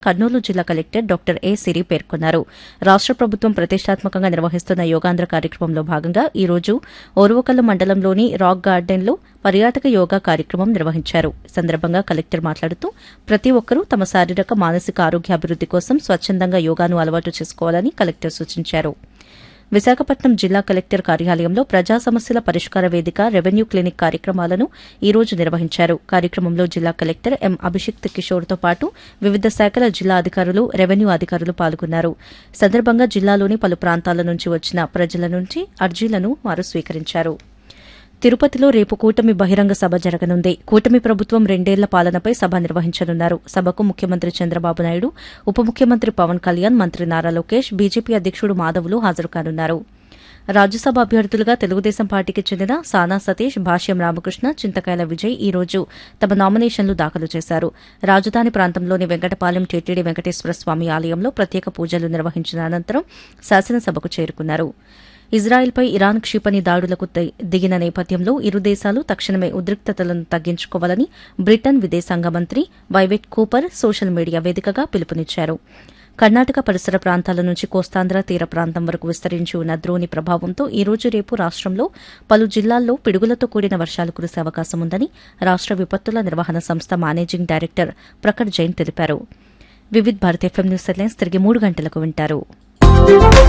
కర్నూలు జిల్లా collector doctor ఏ సిరి పేర్కొన్నారు రాష్ట ప్రభుత్వం ప్రతిష్టాత్మకంగా నిర్వహిస్తున్న యోగాంధ్ర కార్యక్రమంలో భాగంగా ఈ రోజు ఓర్వకల్లు మండలంలోని రాక్ గార్డెన్లో పర్యాటక యోగా కార్యక్రమం నిర్వహించారు ఈ సందర్భంగా కలెక్టర్ మాట్లాడుతూ ప్రతి ఒక్కరూ తమ శారీరక మానసిక ఆరోగ్యాభివృద్ది కోసం స్వచ్చందంగా యోగాను అలవాటు చేసుకోవాలని కలెక్టర్ సూచించారు విశాఖపట్నం జిల్లా కలెక్టర్ కార్యాలయంలో ప్రజా సమస్యల పరిష్కార వేదిక రెవెన్యూ క్లినిక్ కార్యక్రమాలను ఈ రోజు నిర్వహించారు కార్యక్రమంలో జిల్లా కలెక్టర్ ఎం అభిషిక్త్ కిషోర్తో పాటు వివిధ శాఖల జిల్లా అధికారులు రెవెన్యూ అధికారులు పాల్గొన్నారు ఈ సందర్భంగా జిల్లాలోని పలు ప్రాంతాల నుంచి వచ్చిన ప్రజల నుంచి అర్జీలను వారు స్వీకరించారు తిరుపతిలో రేపు కూటమి బహిరంగ సభ జరగనుంది కూటమి ప్రభుత్వం రెండేళ్ల పాలనపై సభ నిర్వహించనున్నారు సభకు ముఖ్యమంత్రి చంద్రబాబు నాయుడు ఉప ముఖ్యమంత్రి పవన్ కళ్యాణ్ మంత్రి నారా లోకేష్ బీజేపీ అధ్యకుడు మాధవులు హాజరు కానున్నారు రాజ్యసభ అభ్యర్థులుగా తెలుగుదేశం పార్టీకి చెందిన సానా సతీష్ భాష్యం రామకృష్ణ చింతకాయల విజయ్ ఈ రోజు తమ నామినేషన్లు దాఖలు చేశారు రాజధాని ప్రాంతంలోని వెంకటపాలెం టీటీడీ వెంకటేశ్వర స్వామి ఆలయంలో ప్రత్యేక పూజలు నిర్వహించిన అనంతరం శాసనసభకు చేరుకున్నారు ఇజ్రాయెల్పై ఇరాన్ క్షిపణి దాడులకు ది- దిగిన నేపథ్యంలో ఇరు దేశాలు తక్షణమే ఉద్రిక్తతలను తగ్గించుకోవాలని బ్రిటన్ విదేశాంగ మంత్రి వైవెట్ కూపర్ సోషల్ మీడియా వేదికగా పిలుపునిచ్చారు కర్ణాటక పరిసర ప్రాంతాల నుంచి కోస్తాంధ్ర తీర ప్రాంతం వరకు విస్తరించి ఉన్న ద్రోణి ప్రభావంతో ఈ రోజు రేపు రాష్టంలో పలు జిల్లాల్లో పిడుగులతో కూడిన వర్షాలు కురిసే అవకాశం ఉందని రాష్ట విపత్తుల నిర్వహణ సంస్థ మేనేజింగ్ డైరెక్టర్ ప్రకట్ జైన్ తెలిపారు Vividh Bharat FM news headlines తిరిగి మూడు గంటలకు వింటారు